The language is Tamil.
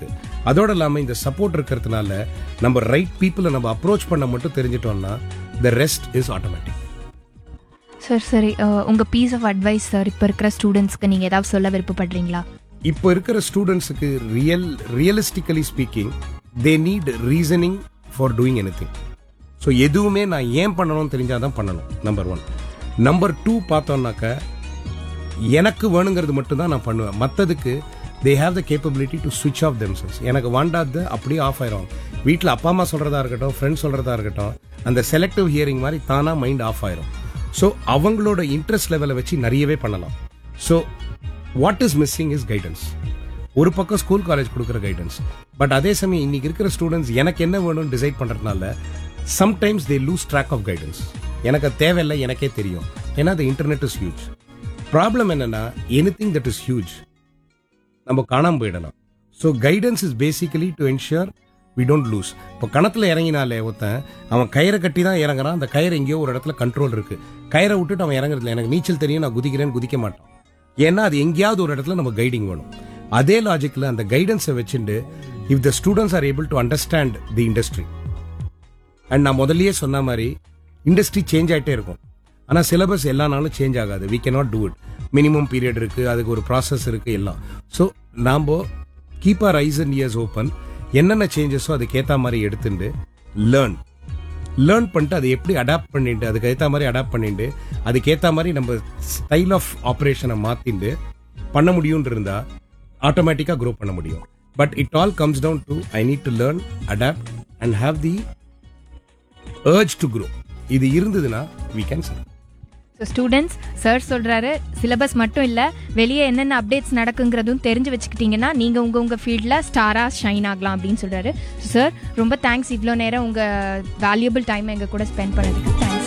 இருக்கு அதோட இல்லாமல் இந்த சப்போர்ட் இருக்கிறதுனால நம்ம ரைட் பீப்புளை நம்ம அப்ரோச் பண்ண மட்டும் தெரிஞ்சிட்டோம்னா the rest is automatic sir சரி அஹ், உங்க பீஸ் ஆஃப் அட்வைஸ் சார் இப்போ இருக்கிற ஸ்டூடெண்ட்ஸ்க்கு நீங்க ஏதாவது சொல்ல விருப்பப்படுறீங்களா இப்போ இருக்கிற ஸ்டூடெண்ட்ஸுக்கு real realistically speaking they need reasoning for doing anything so எதுவுமே நான் ஏன் பண்ணணும்னு தெரிஞ்சாதான் பண்ணணும் நம்பர் ஒன் நம்பர் டூ பார்த்தோம்னாக்க எனக்கு வேணுங்கிறது மட்டும்தான் நான் பண்ணுவேன் மற்றதுக்கு they have the capability to switch off themselves எனக்கு வாண்டாது அப்படியே ஆஃப் ஆயிரும் வீட்டில் அப்பா அம்மா சொல்கிறதா இருக்கட்டும் ஃப்ரெண்ட்ஸ் சொல்கிறதா இருக்கட்டும் அந்த செலக்டிவ் ஹியரிங் மாதிரி தானாக மைண்ட் ஆஃப் ஆயிரும் ஸோ அவங்களோட இன்ட்ரெஸ்ட் லெவலை வச்சு நிறையவே பண்ணலாம் so what is missing is guidance ஒரு பக்கம் ஸ்கூல் காலேஜ் கொடுக்குற கைடன்ஸ் பட் அதே சமயம் இன்னைக்கு இருக்கிற ஸ்டூடெண்ட்ஸ் எனக்கு என்ன வேணும்னு டிசைட் பண்ணுறதுனால sometimes they lose track of guidance எனக்கு அது தேவையில்லை எனக்கே தெரியும் ஏன்னா the internet is huge problem என்னன்னா anything that is huge நம்ம காணாம போயிடலாம் so guidance is basically to ensure we don't lose இப்போ கணத்துல இறங்கினாலே ஒருத்தன் அவன் கயிறை கட்டி தான் இறங்குறான் அந்த கயிறு எங்கேயோ ஒரு இடத்துல கண்ட்ரோல் இருக்கு கயிறை விட்டுட்டு அவன் இறங்குறதுல எனக்கு நீச்சல் தெரியும் நான் குதிக்கிறேன்னு குதிக்க மாட்டான் ஏன்னா அது எங்கேயாவது ஒரு இடத்துல நம்ம கைடிங் வேணும் அதே லாஜிக்கில் அந்த கைடன்ஸை வச்சுட்டு if the students are able to understand the industry and நான் முதல்லயே சொன்ன மாதிரி இண்டஸ்ட்ரி சேஞ்ச் ஆயிட்டே இருக்கும் ஆனால் சிலபஸ் எல்லா நாளும் சேஞ்ச் ஆகாது we cannot do it minimum period இருக்கு அதுக்கு ஒரு ப்ராசஸ் இருக்கு எல்லாம் ஸோ நாம் keep our eyes and ears open என்னென்ன சேஞ்சஸோ அதுக்கு ஏற்ற மாதிரி எடுத்துட்டு லேர்ன் லேர்ன் பண்ணிட்டு அதை எப்படி அடாப்ட் பண்ணிட்டு அதுக்கு ஏற்ற மாதிரி அடாப்ட் பண்ணிட்டு அதுக்கு ஏற்ற மாதிரி நம்ம ஸ்டைல் ஆஃப் ஆப்ரேஷனை மாத்திண்டு பண்ண முடியும்னு இருந்தா ஆட்டோமேட்டிக்காக க்ரோ பண்ண முடியும் but it all comes down to I need to learn adapt and have the urge to grow இது இருந்ததுன்னா we can survive so students sir சொல்றாரு சிலபஸ் மட்டும் இல்ல வெளியே என்னென்ன அப்டேட்ஸ் நடக்குங்கிறதும் தெரிஞ்சு வச்சுக்கிட்டீங்கன்னா நீங்க உங்க உங்க ஃபீல்ட்ல ஸ்டாரா ஷைன் ஆகலாம் அப்படின்னு சொல்றாரு சார் ரொம்ப தேங்க்ஸ் இவ்வளோ நேரம் உங்க வேல்யூபிள் டைம் எங்க கூட ஸ்பெண்ட் பண்ணதுக்கு தேங்க்ஸ்